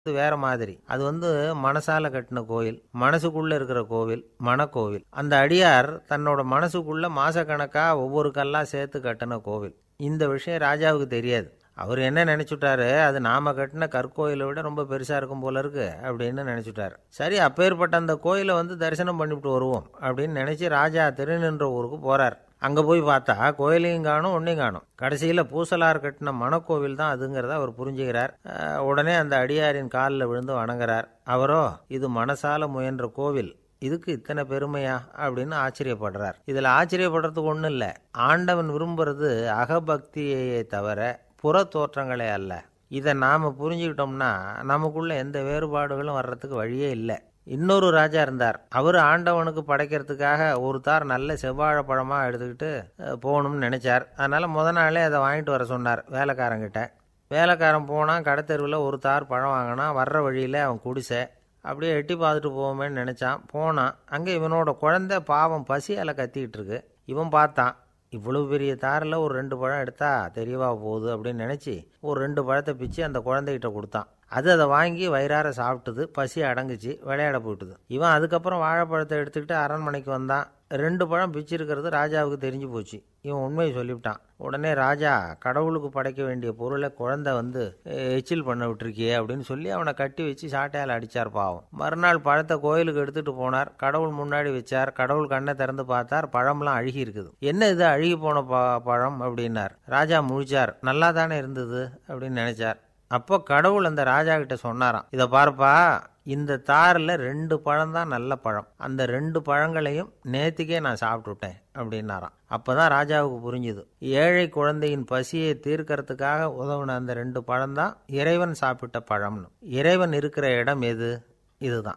இது வேற மாதிரி அது வந்து மனசால கட்டின கோயில் மனசுக்குள்ள இருக்கிற கோவில் மனக்கோவில் அந்த அடியார் தன்னோட மனசுக்குள்ள மாசக்கணக்கா ஒவ்வொரு கல்லா சேர்த்து கட்டின கோவில் இந்த விஷயம் ராஜாவுக்கு தெரியாது அவர் என்ன நினைச்சுட்டாரு அது நாம கட்டின கற்கோயிலை விட ரொம்ப பெருசா இருக்கும் போல இருக்கு அப்படின்னு நினைச்சுட்டாரு சரி அப்பேற்பட்ட அந்த கோயிலை வந்து தரிசனம் பண்ணிவிட்டு வருவோம் அப்படின்னு நினைச்சு ராஜா திருநின்ற ஊருக்கு போறார் அங்க போய் பார்த்தா கோயிலையும் காணும் ஒன்னையும் காணும் கடைசியில பூசலார் கட்டின மணக்கோவில் தான் அதுங்கிறத அவர் புரிஞ்சுக்கிறார் அஹ் உடனே அந்த அடியாரின் காலில் விழுந்து வணங்குறார் அவரோ இது மனசால முயன்ற கோவில் இதுக்கு இத்தனை பெருமையா அப்படின்னு ஆச்சரியப்படுறார் இதுல ஆச்சரியப்படுறதுக்கு ஒண்ணும் இல்ல ஆண்டவன் விரும்புறது அகபக்தியையே தவிர புற தோற்றங்களே அல்ல இதை நாம புரிஞ்சுக்கிட்டோம்னா நமக்குள்ள எந்த வேறுபாடுகளும் வர்றதுக்கு வழியே இல்லை இன்னொரு ராஜா இருந்தார் அவர் ஆண்டவனுக்கு படைக்கிறதுக்காக ஒரு தார் நல்ல செவ்வாழை பழமா எடுத்துக்கிட்டு அஹ், போகணும்னு நினைச்சார் அதனால முத நாளே அதை வாங்கிட்டு வர சொன்னார் வேலைக்காரங்கிட்ட வேலைக்காரன் போனான் கடைத்தெருவில் ஒரு தார் பழம் வாங்கினான் வர்ற வழியில் அவன் குடிசை அப்படியே எட்டி பார்த்துட்டு போவோமேன்னு நினச்சான் போனான் அங்கே இவனோட குழந்தை பாவம் பசியால் கத்திக்கிட்டு இருக்கு இவன் பார்த்தான் இவ்வளவு பெரிய தாரில் ஒரு ரெண்டு பழம் எடுத்தா தெரியவா போகுது அப்படின்னு நினச்சி ஒரு ரெண்டு பழத்தை பிச்சு அந்த குழந்தைகிட்ட கொடுத்தான் அது அதை வாங்கி வயிறார சாப்பிட்டுது பசி அடங்குச்சு விளையாட போயிட்டுது இவன் அதுக்கப்புறம் வாழைப்பழத்தை எடுத்துக்கிட்டு அரண்மனைக்கு வந்தான் ரெண்டு பழம் பிச்சிருக்கிறது ராஜாவுக்கு தெரிஞ்சு போச்சு இவன் உண்மையை சொல்லிவிட்டான் உடனே ராஜா கடவுளுக்கு படைக்க வேண்டிய பொருளை குழந்தை வந்து "எ- எச்சில் பண்ண விட்டுருக்கியே அப்படின்னு சொல்லி அவனை கட்டி வச்சு சாட்டையால் அடிச்சார் பாவம் மறுநாள் பழத்தை கோயிலுக்கு எடுத்துட்டு போனார் கடவுள் முன்னாடி வச்சார் கடவுள் கண்ணை திறந்து பார்த்தார் பழம்லாம் அழுகி இருக்குது என்ன இது அழுகி போன ப- பழம் அப்படின்னார் ராஜா முழிச்சார் நல்லா தானே இருந்தது அப்படின்னு நினைச்சார் அப்போ கடவுள் அந்த ராஜா கிட்ட சொன்னாராம் இதை பாருப்பா இந்த தாரில் ரெண்டு பழம் தான் நல்ல பழம் அந்த ரெண்டு பழங்களையும் நேத்திக்கே நான் சாப்பிட்டுட்டேன் அப்படின்னாராம் அப்பதான் ராஜாவுக்கு புரிஞ்சுது ஏழை குழந்தையின் பசியை தீர்க்கறதுக்காக உதவுன அந்த ரெண்டு பழம் தான் இறைவன் சாப்பிட்ட பழம்னு இறைவன் இருக்கிற இடம் எது இதுதான்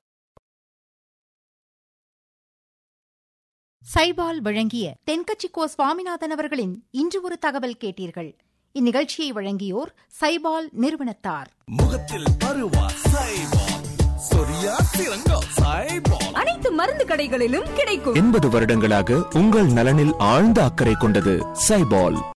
சைபால் வழங்கிய தென்கட்சிக்கோ சுவாமிநாதன் அவர்களின் இன்று ஒரு தகவல் கேட்டீர்கள் இந்நிகழ்ச்சியை வழங்கியோர் சைபால் நிறுவனத்தார் முகத்தில் பருவா சைபால் சொரியா சிறங்கோ சைபால் அனைத்து மருந்து கடைகளிலும் கிடைக்கும் எண்பது வருடங்களாக உங்கள் நலனில் ஆழ்ந்த அக்கறை கொண்டது சைபால்